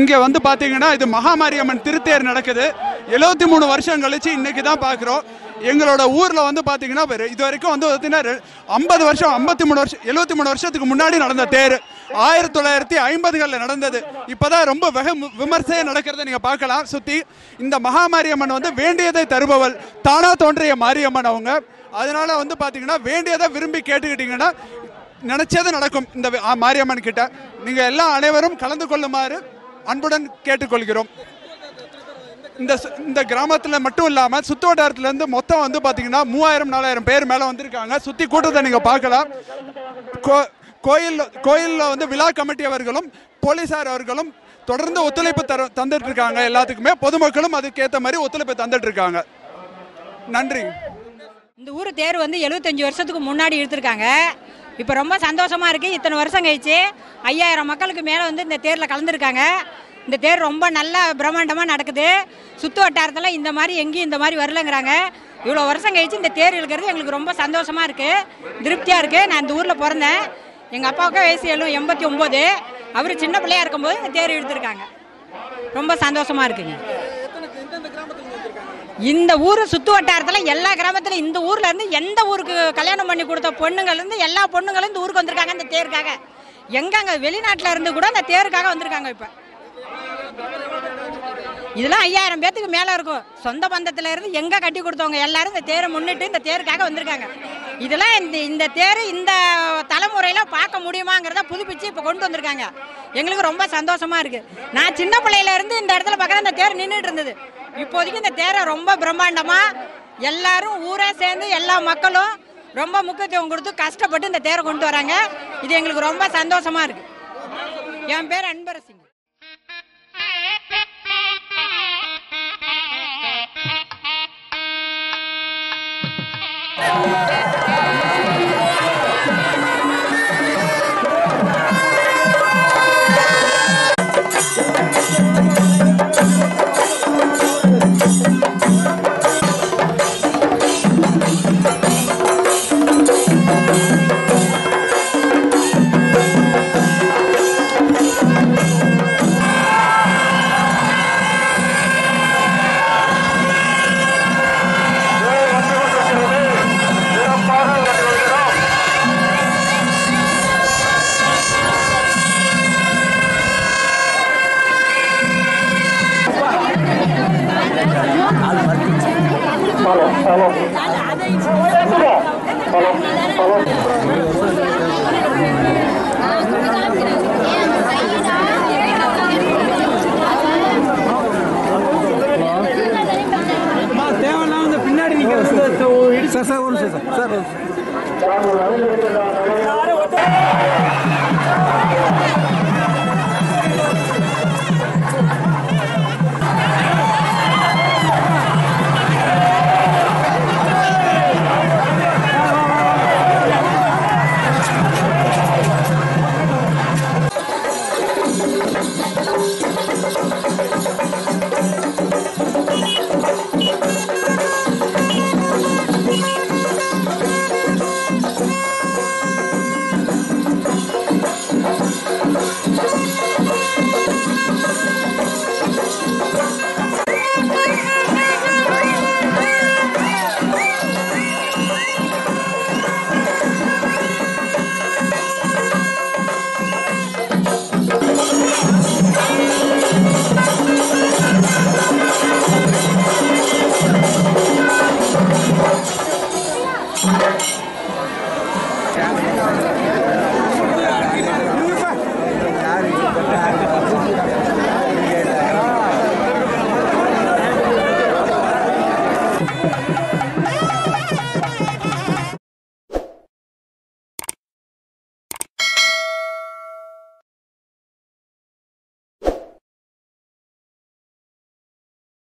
இங்க வந்து பாத்தீங்கன்னா இது மகாமாரியம்மன் திருத்தேர் நடக்குது எழுபத்தி மூணு வருஷம் கழிச்சு இன்னைக்கு தான் பாக்குறோம் எங்களோட ஊர்ல வந்து பாத்தீங்கன்னா வெறு- இது வரைக்கும் வந்து பாத்தீங்கன்னா ஐம்பது வருஷம் ஐம்பத்தி மூணு வருஷம் எழுபத்தி மூணு வருஷத்துக்கு முன்னாடி நடந்த தேர் ஆயிரத்தி தொள்ளாயிரத்தி ஐம்பதுகளில் நடந்தது இப்பதான் ரொம்ப வெக விமர்சையா நடக்கிறத நீங்க பார்க்கலாம் சுத்தி இந்த மகாமாரியம்மன் வந்து வேண்டியதை தருபவள் தானா தோன்றிய மாரியம்மன் அவங்க அதனால வந்து பாத்தீங்கன்னா வேண்டியதை விரும்பி கேட்டுக்கிட்டீங்கன்னா நினைச்சது நடக்கும் இந்த வி- ஆ, மாரியம்மன் கிட்ட நீங்க எல்லாம் அனைவரும் கலந்து கொள்ளுமாறு அன்புடன் கேட்டுக்கொள்கிறோம் இந்த சு- இந்த கிராமத்துல மட்டும் இல்லாம சுத்து வட்டாரத்துல இருந்து மொத்தம் வந்து பாத்தீங்கன்னா மூவாயிரம் நாலாயிரம் பேர் மேல வந்திருக்காங்க சுத்தி கூட்டத்தை நீங்க பார்க்கலாம் கோ- கோயில் கோயில்ல வந்து விழா கமிட்டி அவர்களும் போலீசார் அவர்களும் தொடர்ந்து ஒத்துழைப்பு தர தந்துட்டு இருக்காங்க எல்லாத்துக்குமே பொதுமக்களும் அதுக்கேற்ற மாதிரி ஒத்துழைப்பு தந்துட்டு இருக்காங்க நன்றி இந்த ஊர் தேர் வந்து எழுபத்தஞ்சு வருஷத்துக்கு முன்னாடி இழுத்துருக்காங்க இப்போ ரொம்ப சந்தோஷமா இருக்கு இத்தனை வருஷம் கழிச்சு ஐயாயிரம் மக்களுக்கு மேலே வந்து இந்த தேரில் கலந்துருக்காங்க இந்த தேர் ரொம்ப நல்ல பிரம்மாண்டமாக நடக்குது சுற்று வட்டாரத்தில் இந்த மாதிரி எங்கேயும் இந்த மாதிரி வரலங்கிறாங்க இவ்வளோ வருஷம் கழிச்சு இந்த தேர் இழுக்கிறது எங்களுக்கு ரொம்ப சந்தோஷமா இருக்கு திருப்தியாக இருக்கு நான் இந்த ஊரில் பிறந்தேன் எங்கள் அப்பாவுக்கு வயசு எழு எண்பத்தி ஒம்பது அவர் சின்ன பிள்ளையா இருக்கும்போது இந்த தேர் இழுத்துருக்காங்க ரொம்ப சந்தோஷமா இருக்குங்க இந்த ஊர் சுத்து வட்டாரத்தில் எல்லா கிராமத்துல இந்த ஊர்ல இருந்து எந்த ஊருக்கு கல்யாணம் பண்ணி கொடுத்த பொண்ணுங்கள்ல இருந்து எல்லா பொண்ணுங்களும் இந்த ஊருக்கு வந்திருக்காங்க இந்த தேருக்காக எங்கங்க வெளிநாட்டுல இருந்து கூட இந்த தேருக்காக வந்திருக்காங்க இப்ப இதெல்லாம் ஐயாயிரம் பேத்துக்கு மேல இருக்கும் சொந்த பந்தத்துல இருந்து எங்க கட்டி கொடுத்தவங்க எல்லாரும் இந்த தேரை முன்னிட்டு இந்த தேருக்காக வந்திருக்காங்க இதெல்லாம் இந்த இந்த தேர் இந்த தலைமுறையில பார்க்க முடியுமாங்கிறத புதுப்பிச்சு இப்ப கொண்டு வந்திருக்காங்க எங்களுக்கு ரொம்ப சந்தோஷமா இருக்கு நான் சின்ன பிள்ளையில இருந்து இந்த இடத்துல பார்க்குறேன் இந்த தேர் நின்றுட்டு இருந்தது இப்போதைக்கு இந்த தேரை ரொம்ப பிரம்மாண்டமா எல்லாரும் ஊரே சேர்ந்து எல்லா மக்களும் ரொம்ப முக்கியத்துவம் கொடுத்து கஷ்டப்பட்டு இந்த தேரை கொண்டு வராங்க இது எங்களுக்கு ரொம்ப சந்தோஷமா இருக்கு என் பேர் அன்பரசிங்க தேவையில்லாம இந்த பின்னாடி நிற்கிறது சார் சார் ஒரு நிமிஷம் சார் சார் Thank